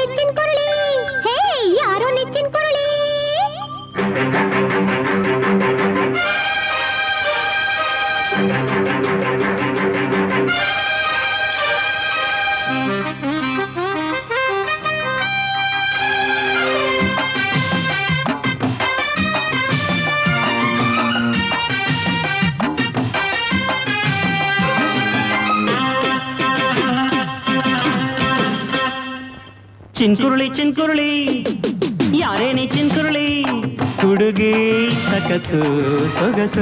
ನೆಚ್ಚಿನ ಕುರುಳಿ ಹೇ ಯಾರೋ ನೆಚ್ಚಿನ ಕುರುಳಿ ಚಿನ್ಕುರುಳಿ ಚಿನ್ಕುರುಳಿ ಯಾರೇನಿ ಚಿನ್ಕುರುಳಿ ಹುಡುಗಿ ಸಖತ್ತು ಸೊಗಸು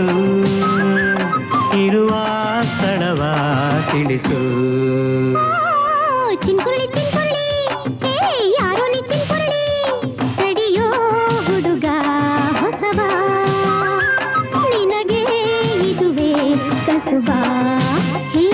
ಇರುವ ಸ್ಥಳವ ತಿಳಿಸು ಚಿನ್ಕುರುಳಿ ಚಿನ್ಕುರುಳಿ ಹೇ ಯಾರೋ ನೆಚ್ಚಿನ ಕುರುಳಿ ತಡಿಯೋ ಹುಡುಗ ಹೊಸಬ ನಿನಗೆ ಇದುವೇ ಕಸುಬ ಹೇ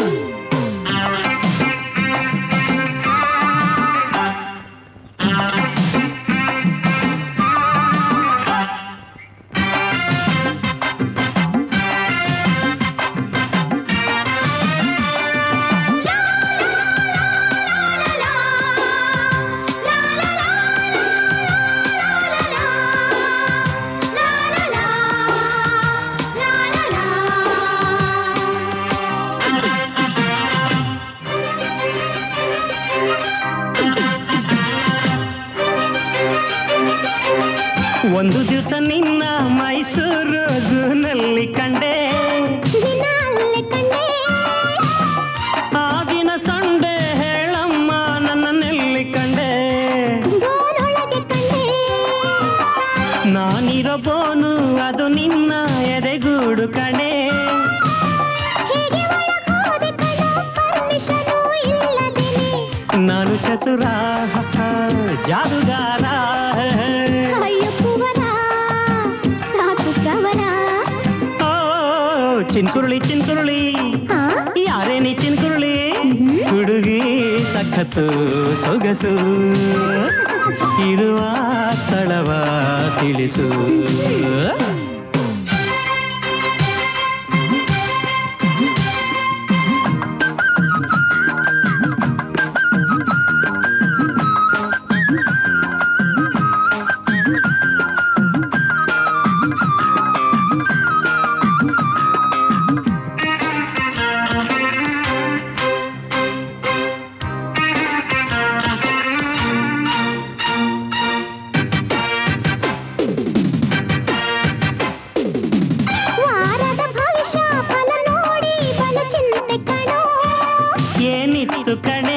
ಒಂದು ದಿವಸ ನಿನ್ನ ಮೈಸೂರು ಝೂನಲ್ಲಿ ಕಂಡೆ ದಿನ ಅಲ್ಲೇ ಕಂಡೆ ಆ ದಿನ ಸಂಡೆ ಹೇಳಮ್ಮ ನನ್ನನ್ನೆಲ್ಲಿ ಕಂಡೆ ಗೋರೊಳಗೆ ಕಂಡೆ ನಾನಿರಬೋನು ಅದು ನಿನ್ನ ಎದೆಗೂಡು ಕಣೆ ಹೇಗೆ ಒಳಗ್ ಹೋದೆ ಕಣೋ ಪರ್ಮಿಷನು ಇಲ್ಲದೇನೆ ನಾನು ಚತುರ ಜಾದುಗಾರ ಅಯ್ಯೋ ಕುವರ ಸಾಕು ಕವರ ಓ ಚಿನ್ಕುರುಳಿ ಚಿನ್ಕುರುಳಿ ಹಾ ಯಾರೇನಿ ಚಿನ್ಕುರುಳಿ ಹುಡುಗಿ ಸಖತ್ತು ಸೊಗಸು ಇರುವ ಸ್ಥಳವ ತಿಳಿಸು ವಾರದ ಭವಿಷ್ಯ ಫಲ ನೋಡಿ ಬಲ ಚಿಂತೆ ಕಣೋ ಏನಿತ್ತು ಕಣೆ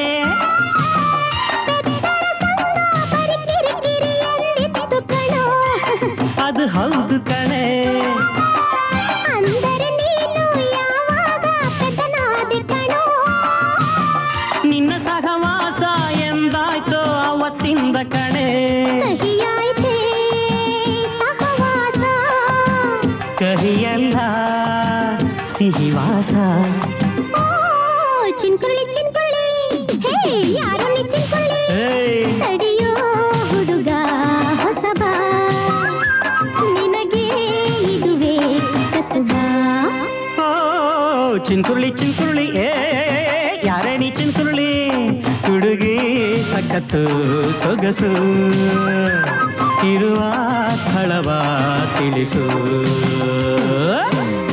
ಬರಿ ಕಿರಿಕಿರಿ ಎಂದಿತ್ತು ಕಣೋ ಅದು ಹೌದು ಕಣೆ ಅಂದರೆ ನೀನು ಯಾವಾಗ ಪೆದನಾದೆ ಕಣೋ ನಿನ್ನ ಸಹವಾಸ ಎಂದಾಯ್ತೋ ಅವತ್ತಿಂದ ಕಣೆ ಕಹಿಯಾಯ್ತೇ ಸಹವಾಸ ಕಹಿಯಲ್ಲ ಸಿಹಿವಾಸ ಓ ಚಿನ್ಕುರುಳಿ ಚಿನ್ಕುರುಳಿ ಹೇ ಯಾರೋ ನೀ ಚಿನ್ಕುರುಳಿ ಏಯ್ ತಡಿಯೋ ಹುಡುಗ ಹೊಸಬ ನಿನಗೆ ಇದುವೇ ಕಸಬ ಓ ಚಿನ್ಕುರುಳಿ ಚಿನ್ಕುರುಳಿ ಏ ಯಾರೇ ನೀ ಚಿನ್ಕುರುಳಿ ಹುಡುಗಿ ಸಖತ್ತು ಸೊಗಸು ಇರುವ ಸ್ಥಳವ ತಿಳಿಸು